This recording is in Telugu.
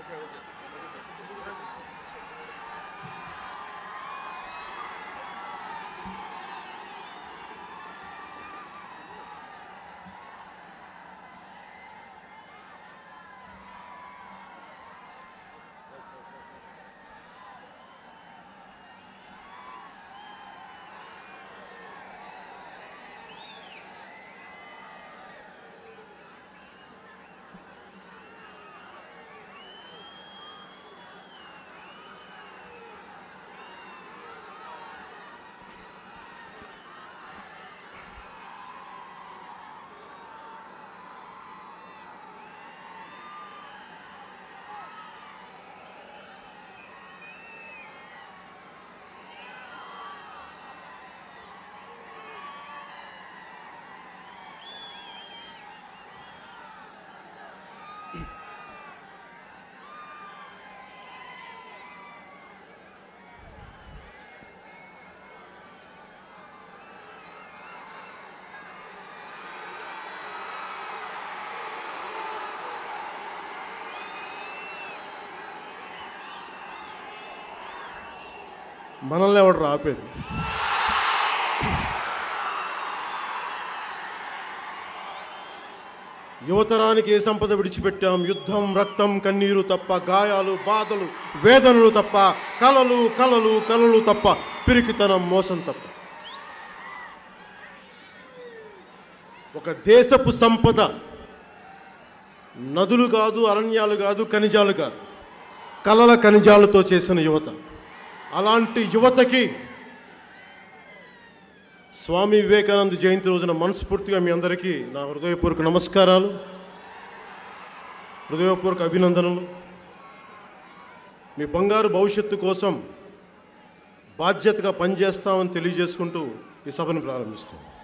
మనల్ని ఎవడు ఆపేది యువతరానికి ఏ సంపద విడిచిపెట్టాం యుద్ధం రక్తం కన్నీరు తప్ప గాయాలు బాధలు వేదనలు తప్ప కలలు కలలు కలలు తప్ప పిరికితనం మోసం తప్ప ఒక దేశపు సంపద నదులు కాదు అరణ్యాలు కాదు ఖనిజాలు కాదు కలల ఖనిజాలతో చేసిన యువత అలాంటి యువతకి స్వామి వివేకానంద జయంతి రోజున మనస్ఫూర్తిగా మీ అందరికీ నా హృదయపూర్వక నమస్కారాలు హృదయపూర్వక అభినందనలు మీ బంగారు భవిష్యత్తు కోసం బాధ్యతగా పనిచేస్తామని తెలియజేసుకుంటూ ఈ సభను ప్రారంభిస్తాం